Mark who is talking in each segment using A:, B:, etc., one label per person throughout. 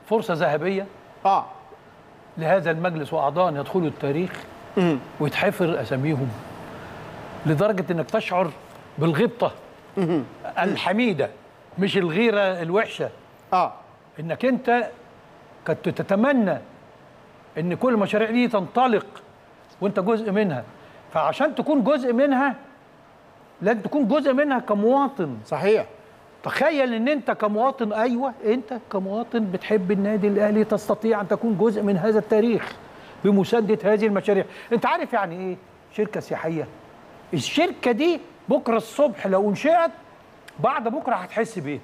A: فرصه ذهبيه
B: اه
A: لهذا المجلس واعضاء أن يدخلوا التاريخ ويتحفر اساميهم لدرجه انك تشعر بالغبطه الحميده مش الغيره الوحشه
B: اه
A: انك انت كنت تتمنى ان كل المشاريع دي تنطلق وانت جزء منها فعشان تكون جزء منها لازم تكون جزء منها كمواطن
B: صحيح
A: تخيل ان انت كمواطن ايوه انت كمواطن بتحب النادي الاهلي تستطيع ان تكون جزء من هذا التاريخ بمسانده هذه المشاريع انت عارف يعني ايه شركه سياحيه الشركه دي بكره الصبح لو انشئت بعد بكره هتحس بيه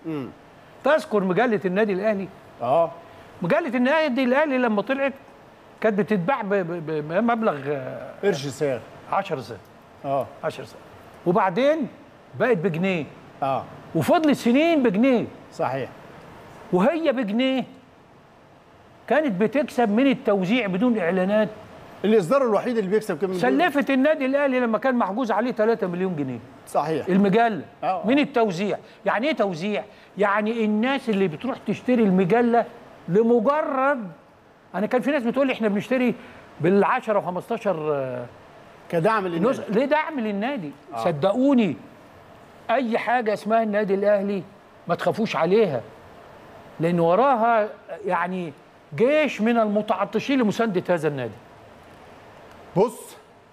A: تذكر مجله النادي الاهلي
B: اه
A: مجله النادي الاهلي لما طلعت كانت بتتباع ب- ب- بمبلغ آه،
B: قرش ساغ
A: 10 سنت
B: اه
A: 10 سنت وبعدين بقت بجنيه
B: اه
A: وفضلت سنين بجنيه
B: صحيح
A: وهي بجنيه كانت بتكسب من التوزيع بدون اعلانات
B: الاصدار الوحيد اللي بيكسب كام مليون؟
A: سلفت النادي الاهلي لما كان محجوز عليه 3 مليون جنيه
B: صحيح
A: المجله
B: آه.
A: من التوزيع يعني ايه توزيع يعني الناس اللي بتروح تشتري المجله لمجرد انا كان في ناس بتقول لي احنا بنشتري بال10 و15
B: كدعم للنادي
A: نسخ ليه دعم للنادي آه. صدقوني اي حاجه اسمها النادي الاهلي ما تخافوش عليها لان وراها يعني جيش من المتعطشين لمسانده هذا النادي
B: بص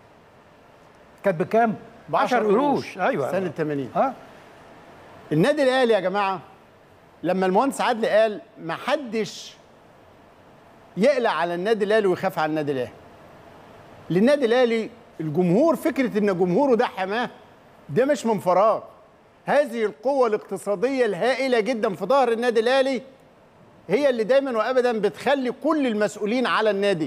A: كانت بكام
B: ب
A: 10 قروش ايوه
B: سنه 80
A: ها
B: النادي الاهلي يا جماعه لما المهندس عادل قال ما حدش يقلق على النادي الاهلي ويخاف على النادي الاهلي للنادي الاهلي الجمهور فكره ان جمهوره ده حماه ده مش من فراغ هذه القوه الاقتصاديه الهائله جدا في ظهر النادي الاهلي هي اللي دايما وابدا بتخلي كل المسؤولين على النادي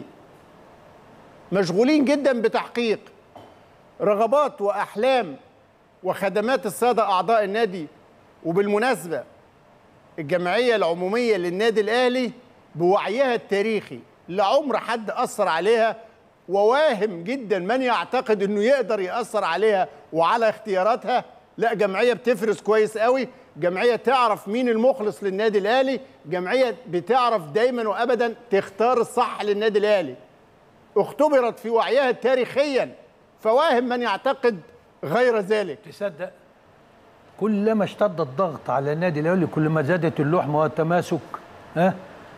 B: مشغولين جدا بتحقيق رغبات واحلام وخدمات الساده اعضاء النادي وبالمناسبه الجمعيه العموميه للنادي الاهلي بوعيها التاريخي لا عمر حد اثر عليها وواهم جدا من يعتقد انه يقدر ياثر عليها وعلى اختياراتها لا جمعيه بتفرز كويس قوي جمعيه تعرف مين المخلص للنادي الاهلي جمعيه بتعرف دايما وابدا تختار الصح للنادي الاهلي اختبرت في وعيها تاريخيا فواهم من يعتقد غير ذلك
A: تصدق كلما اشتد الضغط على النادي الاهلي كلما زادت اللحمه والتماسك ها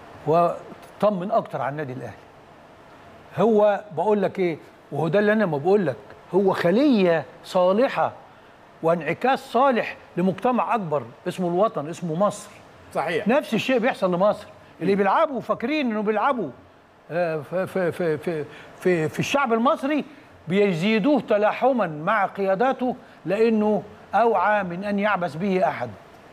A: وطمن اكتر على النادي الاهلي هو بقول لك ايه وهو ده اللي انا ما بقول لك هو خليه صالحه وانعكاس صالح لمجتمع اكبر اسمه الوطن اسمه مصر
B: صحيح
A: نفس الشيء بيحصل لمصر اللي بيلعبوا فاكرين انه بيلعبوا آه، في في في في في, في الشعب المصري بيزيدوه تلاحما مع قياداته لانه اوعى من ان يعبث به احد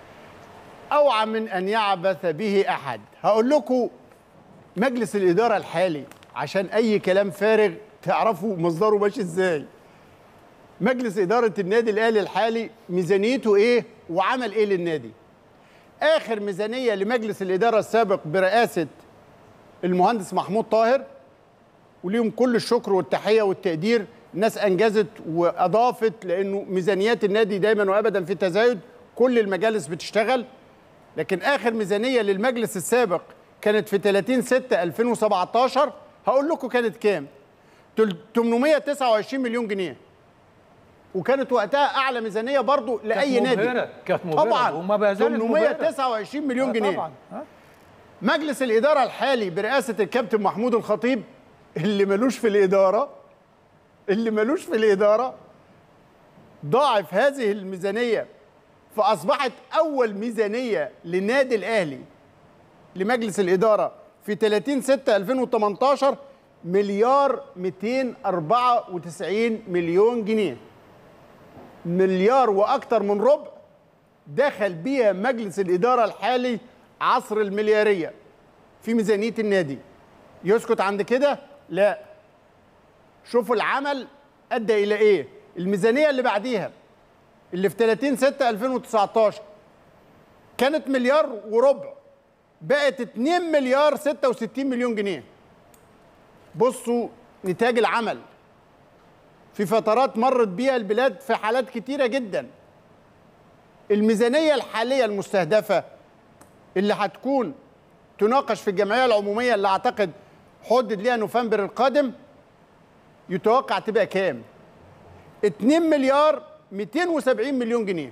B: اوعى من ان يعبث به احد هقول لكم مجلس الاداره الحالي عشان اي كلام فارغ تعرفوا مصدره ماشي ازاي مجلس اداره النادي الاهلي الحالي ميزانيته ايه وعمل ايه للنادي اخر ميزانيه لمجلس الاداره السابق برئاسه المهندس محمود طاهر وليهم كل الشكر والتحيه والتقدير الناس انجزت واضافت لانه ميزانيات النادي دايما وابدا في تزايد كل المجالس بتشتغل لكن اخر ميزانيه للمجلس السابق كانت في 30 6 2017 هقول لكم كانت كام تل- 829 مليون جنيه وكانت وقتها اعلى ميزانيه برضو لاي
A: كانت
B: نادي
A: مبهرة، كانت مبهرة
B: طبعا
A: وما بازالت مبهرة.
B: 829 مليون
A: آه
B: جنيه
A: طبعا ها؟
B: مجلس الإدارة الحالي برئاسة الكابتن محمود الخطيب اللي ملوش في الإدارة اللي ملوش في الإدارة ضاعف هذه الميزانية فأصبحت أول ميزانية للنادي الأهلي لمجلس الإدارة في 30 6 2018 مليار 294 مليون جنيه مليار وأكتر من ربع دخل بيها مجلس الإدارة الحالي عصر المليارية في ميزانية النادي يسكت عند كده؟ لا شوفوا العمل أدى إلى إيه الميزانية اللي بعديها اللي في 30 6 2019 كانت مليار وربع بقت 2 مليار 66 مليون جنيه بصوا نتاج العمل في فترات مرت بيها البلاد في حالات كتيرة جدا الميزانية الحالية المستهدفة اللي هتكون تناقش في الجمعيه العموميه اللي اعتقد حدد ليها نوفمبر القادم يتوقع تبقى كام 2 مليار 270 مليون جنيه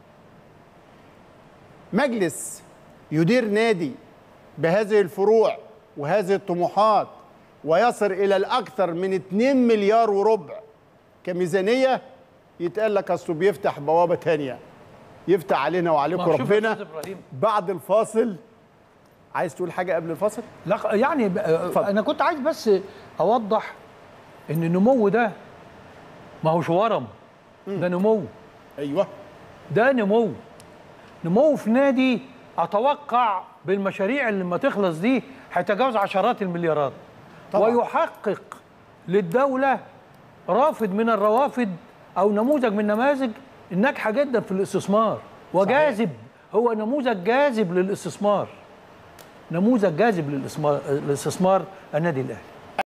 B: مجلس يدير نادي بهذه الفروع وهذه الطموحات ويصل الى الاكثر من 2 مليار وربع كميزانيه يتقال لك اصله بيفتح بوابه تانية يفتح علينا وعليكم
A: ما شوف يا
B: ربنا
A: أستاذ إبراهيم.
B: بعد الفاصل عايز تقول حاجه قبل الفاصل
A: لا يعني ب- انا كنت عايز بس اوضح ان النمو ده ما هوش ورم ده نمو
B: ايوه
A: ده نمو نمو في نادي اتوقع بالمشاريع اللي لما تخلص دي هيتجاوز عشرات المليارات
B: طبعاً.
A: ويحقق للدوله رافد من الروافد او نموذج من النماذج الناجحه جدا في الاستثمار وجاذب هو نموذج جاذب للاستثمار نموذج جاذب للاستثمار الاستثمار النادي الاهلي